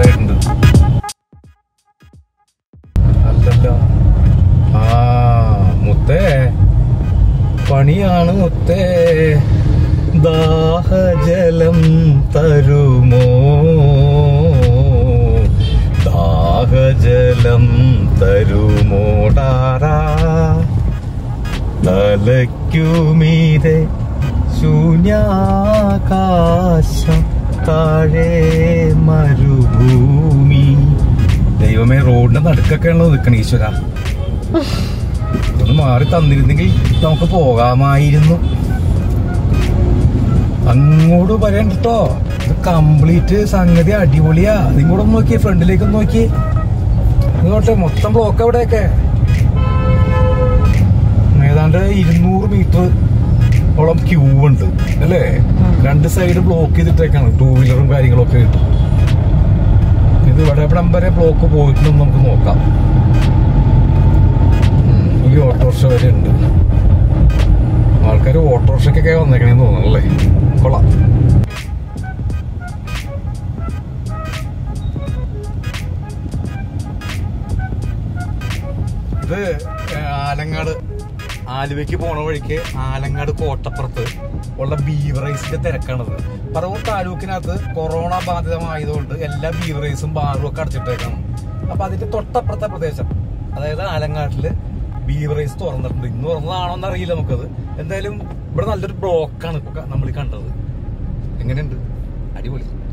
റോഡായിട്ടുണ്ട് അല്ലല്ലോ ആ മുത്തേ പണിയാണ് മുത്തേ ദാഹജലം തരുമോ ദാഹജലം തരുമോടാരാ തലയ്ക്കുമീതെ ശൂന്യാകാശം താഴെ മരുഭൂമി ദൈവമേ റോഡിന്റെ നടുക്കൊക്കെയാണല്ലോ നിൽക്കണ ഈശ്വര ഒന്ന് മാറി തന്നിരുന്നെങ്കിൽ നമുക്ക് പോകാമായിരുന്നു അങ്ങോട്ട് പറയണ്ട കേട്ടോ ഇത് കംപ്ലീറ്റ് സംഗതി അടിപൊളിയാ നിങ്ങോട്ട് നോക്കിയേ ഫ്രണ്ടിലേക്ക് ഒന്ന് നോക്കിയേ ഇങ്ങോട്ടെ മൊത്തം ബ്ലോക്ക് എവിടെയൊക്കെ ഏതാണ്ട് ഇരുന്നൂറ് മീറ്റർ ഓളം ക്യൂ ഉണ്ട് അല്ലേ രണ്ട് സൈഡ് ബ്ലോക്ക് ചെയ്തിട്ടേക്കാണ് ടൂ വീലറും കാര്യങ്ങളൊക്കെ കിട്ടും ഇത് ഇവിടെ എവിടം വരെ ബ്ലോക്ക് പോയിട്ടുണ്ടെന്ന് നമുക്ക് നോക്കാം ഉം, ഈ ഓട്ടോറിക്ഷ വരെ ഉണ്ട് ആൾക്കാർ ഓട്ടോറിക്ഷയ്ക്കൊക്കെ വന്നേക്കണേന്ന് തോന്നുന്നല്ലേ കൊള്ളാം ഇത് ഏഹ്, ആലങ്ങാട് ആലുവയ്ക്ക് പോണ വഴിക്ക് ആലങ്ങാട് കോട്ടപ്പുറത്ത് ഉള്ള ബീവറേസിന്റെ തിരക്കാണത് പറവൂർ താലൂക്കിനകത്ത് കൊറോണ ബാധിതമായതുകൊണ്ട് എല്ലാ ബീവറേസും ബാറും ഒക്കെ അടച്ചിട്ടേക്കാണ് അപ്പൊ അതിന്റെ തൊട്ടപ്പുറത്തെ പ്രദേശം അതായത് ആലങ്ങാട്ടില് ബീവറേസ് തുറന്നിട്ടുണ്ട് ഇന്ന് തുറന്നതാണോ എന്ന് അറിയില്ല നമുക്കത് എന്തായാലും ഇവിടെ നല്ലൊരു ബ്ലോക്കാണ് ഇപ്പൊ നമ്മൾ കണ്ടത് എങ്ങനെയുണ്ട് അടിപൊളി